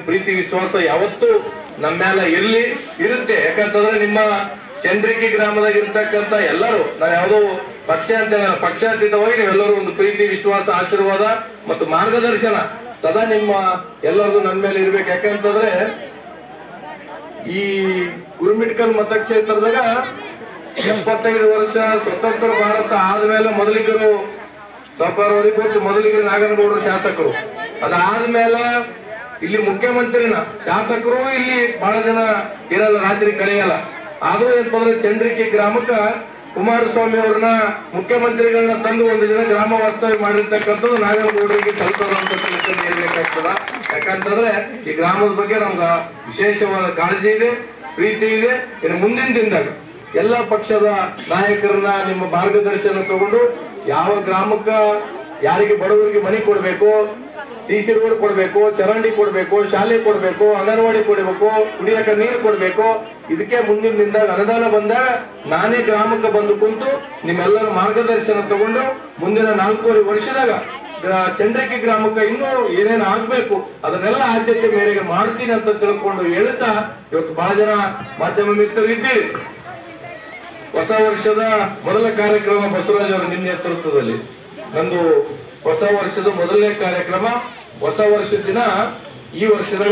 ಪ್ರೀತಿ ವಿಶ್ವಾಸ ಯಾವತ್ತೂ ನಮ್ಮ ಮೇಲೆ ಇರ್ಲಿ ಇರುತ್ತೆ ಯಾಕಂತಂದ್ರೆ ನಿಮ್ಮ ಚಂದ್ರಿಕಿ ಗ್ರಾಮದಾಗ ಇರ್ತಕ್ಕಂತ ಎಲ್ಲರೂ ನಾವು ಯಾವುದೋ ಪಕ್ಷ ಅಂತ ಹೇಳಲ್ಲ, ಪಕ್ಷಾತೀತವಾಗಿ ನೀವೆಲ್ಲರೂ ಒಂದು ಪ್ರೀತಿ ವಿಶ್ವಾಸ ಆಶೀರ್ವಾದ ಮತ್ತು ಮಾರ್ಗದರ್ಶನ ಸದಾ ನಿಮ್ಮ ಎಲ್ಲರಿಗೂ ನನ್ನ ಮೇಲೆ ಇರ್ಬೇಕು ಯಾಕಂತಂದ್ರೆ ಈ ಗುರುಮಿಟ್ಕಲ್ ಮತಕ್ಷೇತ್ರದಾಗ ಎಪ್ಪತ್ತೈದು ವರ್ಷ ಸ್ವತಂತ್ರ ಭಾರತ ಆದ್ಮೇಲೆ ಮೊದಲಿಗರು ಸಾವುಕಾರವರಿಗೆ ಕೊಟ್ಟು ಮೊದಲಿಗೆ ನಾಗನಗೌಡರು ಶಾಸಕರು ಅದಾದ್ಮೇಲೆ ಇಲ್ಲಿ ಮುಖ್ಯಮಂತ್ರಿನ ಶಾಸಕರು ಇಲ್ಲಿ ಬಹಳ ಜನ ಇರಲ್ಲ ರಾತ್ರಿ ಕಳೆಯಲ್ಲ ಆದ್ರೂ ಏನಪ್ಪ ಅಂದ್ರೆ ಚಂದ್ರಿಕಿ ಗ್ರಾಮಕ್ಕ ಕುಮಾರಸ್ವಾಮಿ ಅವ್ರನ್ನ ಮುಖ್ಯಮಂತ್ರಿಗಳನ್ನ ತಂದು ಒಂದು ದಿನ ಗ್ರಾಮ ವಾಸ್ತವ್ಯ ಮಾಡಿರ್ತಕ್ಕಂಥದ್ದು ನಾಗನಗೌಡರಿಗೆ ತಲುಪುವಂತ ಕೆಲಸ ಇರ್ಬೇಕಾಗ್ತದ ಯಾಕಂತಂದ್ರೆ ಈ ಗ್ರಾಮದ ಬಗ್ಗೆ ನಮ್ಗ ವಿಶೇಷವಾದ ಕಾಳಜಿ ಇದೆ ಪ್ರೀತಿ ಇದೆ ಇನ್ನು ಮುಂದಿನ ದಿನದಾಗ ಎಲ್ಲ ಪಕ್ಷದ ನಾಯಕರನ್ನ ನಿಮ್ಮ ಮಾರ್ಗದರ್ಶನ ತಗೊಂಡು ಯಾವ ಗ್ರಾಮಕ್ಕ ಯಾರಿಗೆ ಬಡವರಿಗೆ ಮನೆ ಕೊಡ್ಬೇಕು ಸಿಸಿ ರೋಡ್ ಕೊಡ್ಬೇಕು ಚರಂಡಿ ಕೊಡ್ಬೇಕು ಶಾಲೆ ಕೊಡ್ಬೇಕು ಅಂಗನವಾಡಿ ಕೊಡ್ಬೇಕು ಕುಡಿಯಕ ನೀರು ಕೊಡ್ಬೇಕು ಇದಕ್ಕೆ ಮುಂದಿನ ದಿನದಾಗ ಅನುದಾನ ಬಂದಾಗ ನಾನೇ ಗ್ರಾಮಕ್ಕೆ ಬಂದು ಕುಂತು ನಿಮ್ಮೆಲ್ಲರ ಮಾರ್ಗದರ್ಶನ ತಗೊಂಡು ಮುಂದಿನ ನಾಲ್ಕೂವರೆ ವರ್ಷದಾಗ ಗ್ರಾ- ಚಂದ್ರಿಕೆ ಗ್ರಾಮಕ್ಕೆ ಇನ್ನೂ ಏನೇನು ಆಗ್ಬೇಕು ಅದನ್ನೆಲ್ಲ ಆದ್ಯತೆ ಮೇರೆಗೆ ಮಾಡ್ತೀನಿ ಅಂತ ತಿಳ್ಕೊಂಡು ಹೇಳ್ತಾ ಇವತ್ತು ಬಹಳ ಜನ ಮಾಧ್ಯಮ ಮಿತ್ರರು ಇದ್ದೀರಿ ಹೊಸ ವರ್ಷದ ಮೊದಲ ಕಾರ್ಯಕ್ರಮ ಬಸವರಾಜ್ ಅವರ ನಿಮ್ಮ ನೇತೃತ್ವದಲ್ಲಿ ನಂದು ಹೊಸ ವರ್ಷದ ಮೊದಲನೇ ಕಾರ್ಯಕ್ರಮ ಹೊಸ ವರ್ಷದ ದಿನ ಈ ವರ್ಷದಾಗ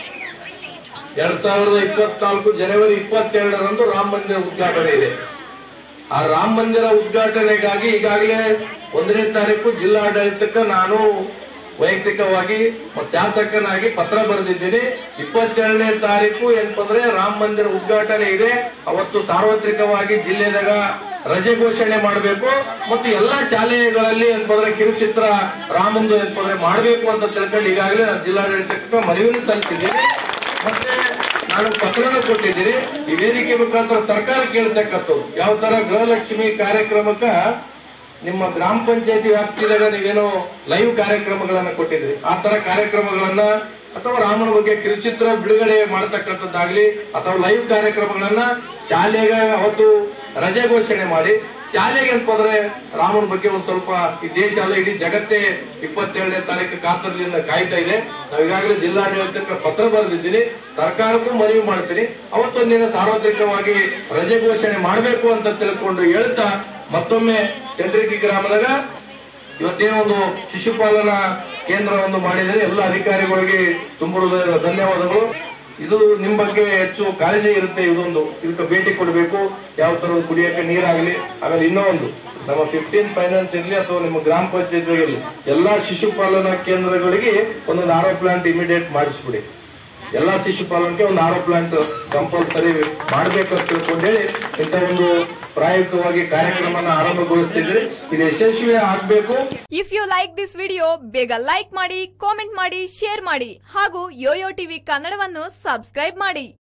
ಎರಡ್ ಸಾವಿರದ ಇಪ್ಪತ್ನಾಲ್ಕು ಜನವರಿ ಇಪ್ಪತ್ತೆರಡರಂದು ರಾಮ ಮಂದಿರ ಉದ್ಘಾಟನೆ ಇದೆ ಆ ರಾಮ ಮಂದಿರ ಉದ್ಘಾಟನೆಗಾಗಿ ಈಗಾಗಲೇ ಒಂದನೇ ತಾರೀಕು ಜಿಲ್ಲಾಡಳಿತಕ್ಕೆ ನಾನು ವೈಯಕ್ತಿಕವಾಗಿ ಮತ್ತು ಶಾಸಕನಾಗಿ ಪತ್ರ ಬರೆದಿದ್ದೀನಿ ಇಪ್ಪತ್ತೆರಡನೇ ತಾರೀಕು ಏನಪ್ಪ ಅಂದ್ರೆ ರಾಮ ಮಂದಿರ ಉದ್ಘಾಟನೆ ಇದೆ ಅವತ್ತು ಸಾರ್ವತ್ರಿಕವಾಗಿ ಜಿಲ್ಲೆದಾಗ ರಜೆ ಘೋಷಣೆ ಮಾಡಬೇಕು ಮತ್ತು ಎಲ್ಲಾ ಶಾಲೆಗಳಲ್ಲಿ ಏನಪ್ಪ ಅಂದ್ರೆ ಕಿರುಚಿತ್ರ ರಾಮಂದು ಏನಪ್ಪ ಅಂದ್ರೆ ಮಾಡಬೇಕು ಅಂತ ತಿಳ್ಕೊಂಡು ಈಗಾಗಲೇ ನಾನು ಜಿಲ್ಲಾಡಳಿತಕ್ಕೆ ಮನವಿಯನ್ನು ಸಲ್ಲಿಸಿದ್ದೀನಿ ಮತ್ತೆ ನಾನು ಪತ್ರನ ಕೊಟ್ಟಿದ್ದೀನಿ ಈ ವೇದಿಕೆ ಮುಖಾಂತರ ಸರ್ಕಾರ ಕೇಳ್ತಕ್ಕಂಥದ್ದು ಯಾವ ತರ ಗೃಹಲಕ್ಷ್ಮಿ ಕಾರ್ಯಕ್ರಮಕ್ಕ ನಿಮ್ಮ ಗ್ರಾಮ ಪಂಚಾಯತಿ ವ್ಯಾಪ್ತಿದಾಗ ನೀವೇನೋ ಲೈವ್ ಕಾರ್ಯಕ್ರಮಗಳನ್ನ ಕೊಟ್ಟಿದ್ರಿ ಆ ತರ ಕಾರ್ಯಕ್ರಮಗಳನ್ನ ಅಥವಾ ರಾಮನ ಬಗ್ಗೆ ಕಿರುಚಿತ್ರ ಬಿಡುಗಡೆ ಮಾಡತಕ್ಕಂಥದ್ದಾಗ್ಲಿ ಅಥವಾ ಲೈವ್ ಕಾರ್ಯಕ್ರಮಗಳನ್ನ ಶಾಲೆಗೆ ಅವತ್ತು ರಜೆ ಘೋಷಣೆ ಮಾಡಿ ಶಾಲೆಗೆ ಅಂತ ಹೋದ್ರೆ ರಾಮನ ಬಗ್ಗೆ ಒಂದ್ ಸ್ವಲ್ಪ ಈ ದೇಶ ಅಲ್ಲ ಇಡೀ ಜಗತ್ತೇ ಇಪ್ಪತ್ತೆರಡನೇ ತಾರೀಕು ಕಾತರದಿಂದ ಕಾಯ್ತಾ ಇದೆ ನಾವು ಈಗಾಗಲೇ ಜಿಲ್ಲಾಡಳಿತಕ್ಕೆ ಪತ್ರ ಬರೆದಿದ್ದೀನಿ ಸರ್ಕಾರಕ್ಕೂ ಮನವಿ ಮಾಡ್ತೀನಿ ಅವತ್ತೊಂದಿನ ಸಾರ್ವತ್ರಿಕವಾಗಿ ರಜೆ ಘೋಷಣೆ ಮಾಡಬೇಕು ಅಂತ ತಿಳ್ಕೊಂಡು ಹೇಳ್ತಾ ಮತ್ತೊಮ್ಮೆ ಚಂದ್ರಿಕಿ ಗ್ರಾಮದಾಗ ಇವತ್ತೇನೋ ಒಂದು ಶಿಶುಪಾಲನಾ ಕೇಂದ್ರವನ್ನು ಮಾಡಿದರೆ ಎಲ್ಲ ಅಧಿಕಾರಿಗಳಿಗೆ ತುಂಬ ಹೃದಯದ ಧನ್ಯವಾದಗಳು ಇದು ನಿಮ್ ಬಗ್ಗೆ ಹೆಚ್ಚು ಕಾಳಜಿ ಇರುತ್ತೆ ಇದೊಂದು ಇದಕ್ಕೆ ಭೇಟಿ ಕೊಡಬೇಕು ಯಾವ ತರ ಕುಡಿಯಕ್ಕೆ ನೀರಾಗಲಿ ಆಮೇಲೆ ಇನ್ನೂ ಒಂದು ನಮ್ಮ ಫಿಫ್ಟೀನ್ ಫೈನಾನ್ಸ್ ಇರಲಿ ಅಥವಾ ನಿಮ್ಮ ಗ್ರಾಮ ಪಂಚಾಯತ್ ಇರಲಿ ಎಲ್ಲಾ ಶಿಶುಪಾಲನಾ ಕೇಂದ್ರಗಳಿಗೆ ಒಂದೊಂದು ಆರೋ ಪ್ಲಾಂಟ್ ಇಮಿಡಿಯೇಟ್ ಮಾಡಿಸ್ಬಿಡಿ ಎಲ್ಲಾ ಶಿಶುಪಾಲನಕ್ಕೆ ಒಂದು ಆರೋ ಪ್ಲಾಂಟ್ ಕಂಪಲ್ಸರಿ ಮಾಡ್ಬೇಕಂತ ತಿಳ್ಕೊಂಡು ಹೇಳಿ ಇಂಥ ಒಂದು ಪ್ರಾಯೋಗಿಕವಾಗಿ ಕಾರ್ಯಕ್ರಮನ ಆರಂಭಗೊಳಿಸ್ತಿದ್ರಿ ಇದು ಯಶಸ್ವಿ ಆಗ್ಬೇಕು if you like this video ಬೇಗ ಲೈಕ್ ಮಾಡಿ ಕಾಮೆಂಟ್ ಮಾಡಿ ಶೇರ್ ಮಾಡಿ ಹಾಗೂ ಯೋಯೋ ಟಿವಿ ಕನ್ನಡವನ್ನು ಸಬ್ಸ್ಕ್ರೈಬ್ ಮಾಡಿ